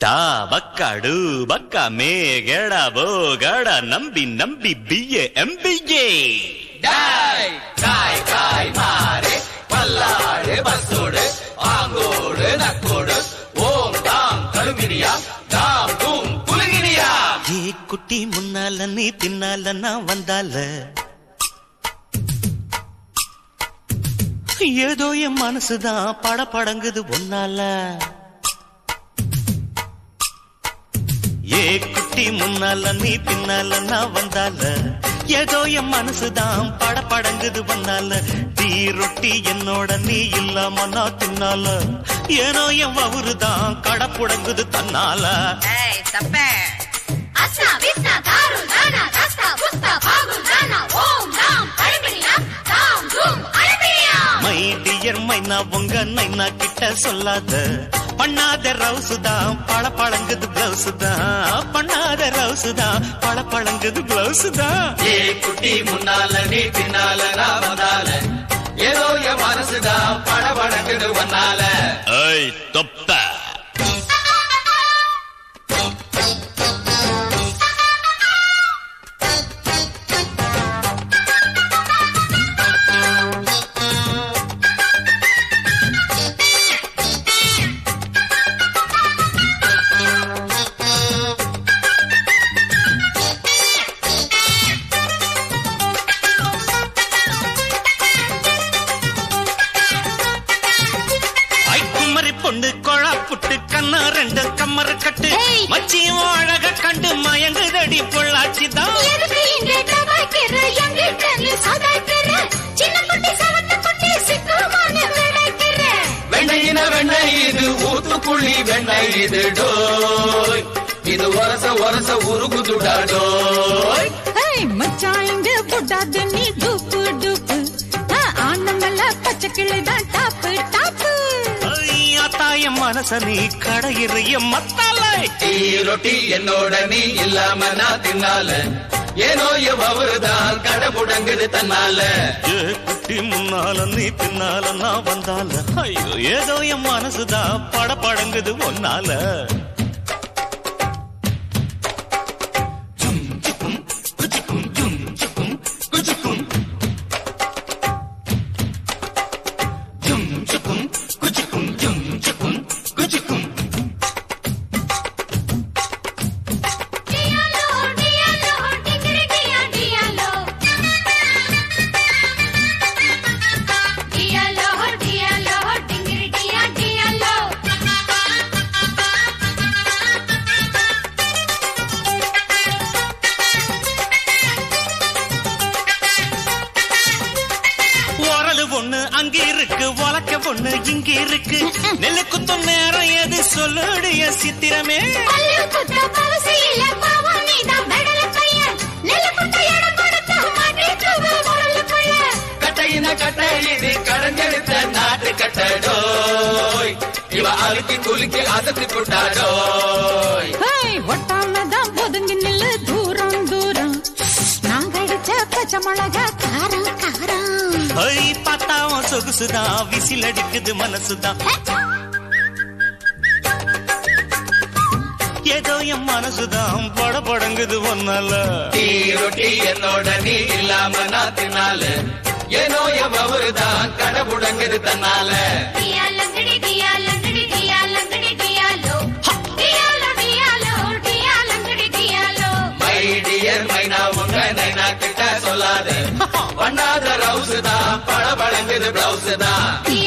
டா பக்காடு பக்கா மே கேடா போ காடா நம்பி நம்பி பிஏ எம்பிஏ டாய் காய் காய் மாறே பல்லாடு பஸ்ஸோடு ஆங்கோடு நக்கோடு ஓம் தாம் கருமினியா தாம் தூம் குலுங்கினியா ஏ குட்டி முன்னால நீ பின்னால நான் வந்தால ஏதோ என் மனசுதான் பட படங்குது ஒன்னால ஏ குட்டி முன்னால நீ பின்னால நான் வந்தால ஏதோ என் மனசுதான் பட படங்குது ஒன்னால டீ ரொட்டி என்னோட நீ இல்லாம நான் தின்னால ஏனோ என் வவுறுதான் கடப்புடங்குது தன்னால ஏய் தப்பே அஸ்னா விஸ்னா தாரு தானா தஸ்தா புஸ்தா பாகு தானா ஓம் தாம் அழகிரியா தாம் தூம் அழகிரியா மை டியர் மைனா உங்க நைனா கிட்ட சொல்லாத பண்ணாத ரவுசு தான் பழ பழங்குது பிளவுஸ் தான் பண்ணாத ரவுசு தான் பழ பழங்குது பிளவுஸ் தான் ஏ குட்டி முன்னால நீ பின்னால நான் வந்தால ஏதோ என் மனசுதான் படபடக்குது ஒன்னால ஐய் தொப்ப ஐ குமரி பொண்ணு கொழா புட்டு கண்ணா ரெண்டு கம்மர கட்டு ஏய். மச்சியும் அழக கண்டு மயங்குதடி பொள்ளாச்சி தான் எதுக்கு இங்கே தபாய்க்கிற எங்கிட்ட நீ சதாய்க்கிற சின்ன குட்டி சவத்த குட்டி சிக்குமான விளைக்கிற வெண்ணையின வெண்ணெய் இது ஊத்துக்குழி வெண்ணெய் இது டோய் இது ஒரச ஒரச உருகுதுடா டோய் ஏய் மச்சான் இங்க போடாத நீ டூப்பு டூப்பு ஆ, ஆனமல்ல பச்சை கிளிதான் டாப்பு டாப்பு ஐயா தாயம் மனச நீ கடையிறைய மத்தாலை டீ ரொட்டி என்னோட நீ இல்லாம நான் தின்னால ஏனோ எவ்வருதான் கடை முடங்குது தன்னால ஏ குட்டி முன்னால நீ பின்னால நான் வந்தால ஐயோ ஏதோ என் மனசுதான் பட படங்குது ஒன்னால டியாலோ டியாலோ டிங்கிரி டியா டியாலோ டியாலோ டியாலோ டிங்கிரி டியா டியாலோ உரலு ஒண்ணு அங்க இருக்கு உலக்க பொண்ணு இங்க இருக்கு நெல்லு குத்தும் நேரம் எது சொல்லுடைய சித்திரமே பல்லு குத்த பவசியில பாவானிதான் பெடல பையன் நெல்லு குத்த இடம் கொடுத்து மாட்டிக்குவ முரலுக்குள்ள கட்டையின கட்டை இது கடைஞ்செடுத்த நாட்டு கட்டடோய் இவ அழுக்கி குலுக்கி அசத்தி போட்டாடோய் ஏய் ஒட்டாம தான் ஒதுங்கி நில்லு தூரம் தூரம் நாங்க அடிச்ச பச்சை மிளகா காரம் காரம் ஐ பார்த்தாவும் சொகுசுதான் விசில் அடிக்குது மனசுதான் ஏதோ என் மனசுதான் பட படங்குது ஒன்னால டீ ரொட்டி என்னோட நீ இல்லாம நான் தின்னால ஏனோ எவ்வருதான் கடை முடங்குது தன்னால டியாலங்கடி டியாலங்கடி டியாலங்கடி டியாலோ டியாலோ டியாலோ டியாலங்கடி டியாலோ மை டியர் மைனா உங்க நைனா கிட்ட சொல்லாத பண்ணாத ரவுஸ் தான் பழ பழங்குது பிளவுஸ் தான் டியாலோ